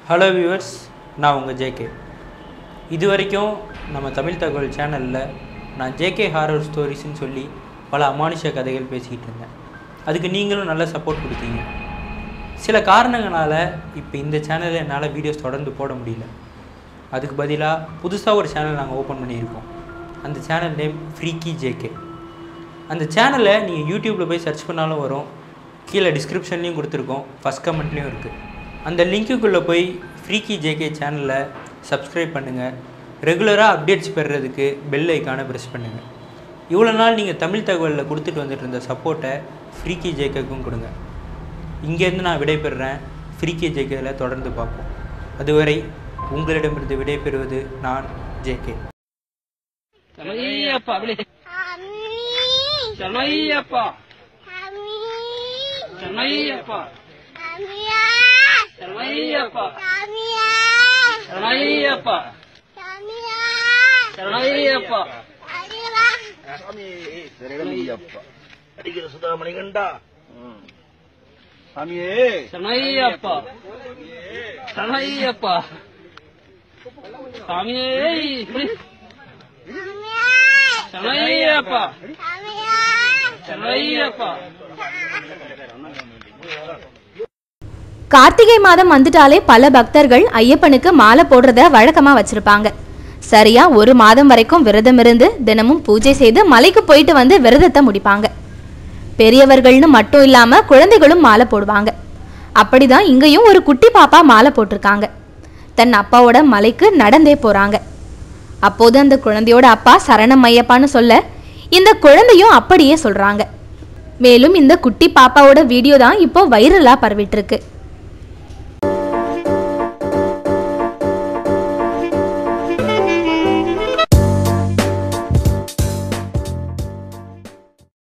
hello viewers நான் உங்கள் JK இது வரைக்கும் நம்ம தமிழ் தகவல் சேனலில் நான் ஜேகே ஹாரர் ஸ்டோரிஸ்னு சொல்லி பல அமானுஷ கதைகள் பேசிக்கிட்டு இருந்தேன் அதுக்கு நீங்களும் நல்ல சப்போர்ட் கொடுத்தீங்க சில காரணங்களால் இப்போ இந்த சேனலில் என்னால் வீடியோஸ் தொடர்ந்து போட முடியல அதுக்கு பதிலாக புதுசாக ஒரு சேனல் நாங்கள் ஓப்பன் பண்ணியிருக்கோம் அந்த சேனல் நேம் ஃப்ரீக்கி ஜேகே அந்த சேனலை நீங்கள் யூடியூப்பில் போய் சர்ச் பண்ணாலும் வரும் கீழே டிஸ்கிரிப்ஷன்லேயும் கொடுத்துருக்கோம் ஃபஸ்ட் கமெண்ட்லேயும் இருக்குது அந்த லிங்க்குள்ளே போய் ஃப்ரீக்கி ஜேகே சேனலை சப்ஸ்கிரைப் பண்ணுங்கள் ரெகுலராக அப்டேட்ஸ் பெறுறதுக்கு பெல் ஐக்கானை ப்ரெஸ் பண்ணுங்கள் இவ்வளோ நாள் நீங்கள் தமிழ் தகவலில் கொடுத்துட்டு வந்துட்டு இருந்த சப்போர்ட்டை ஃப்ரீக்கி ஜேகேக்கும் கொடுங்க இங்கேருந்து நான் விடைபெறுறேன் ஃப்ரீக்கி ஜேகேல தொடர்ந்து பார்ப்போம் அதுவரை உங்களிடமிருந்து விடைபெறுவது நான் ஜேகே சமையப்பா அப்படி சமையப்பா சமையப்பா சமையப்பா சமையப்பா சமையப்பா சரணமையப்பா அடிக்கிற சுதாமணி கண்டா சாமியே சமையப்பா சமையப்பா சாமியே இப்படி சமையப்பா சமையப்பா கார்த்திகை மாதம் வந்துட்டாலே பல பக்தர்கள் ஐயப்பனுக்கு மாலை போடுறத வழக்கமா வச்சிருப்பாங்க சரியா ஒரு மாதம் வரைக்கும் விரதம் இருந்து தினமும் பூஜை செய்து மலைக்கு போயிட்டு வந்து விரதத்தை முடிப்பாங்க பெரியவர்கள்னு மட்டும் இல்லாம குழந்தைகளும் மாலை போடுவாங்க அப்படிதான் இங்கேயும் ஒரு குட்டி பாப்பா மாலை போட்டிருக்காங்க தன் அப்பாவோட மலைக்கு நடந்தே போறாங்க அப்போது அந்த குழந்தையோட அப்பா சரணம் ஐயப்பான்னு சொல்ல இந்த குழந்தையும் அப்படியே சொல்றாங்க மேலும் இந்த குட்டி பாப்பாவோட வீடியோ தான் இப்போ வைரலா பரவிட்டு இருக்கு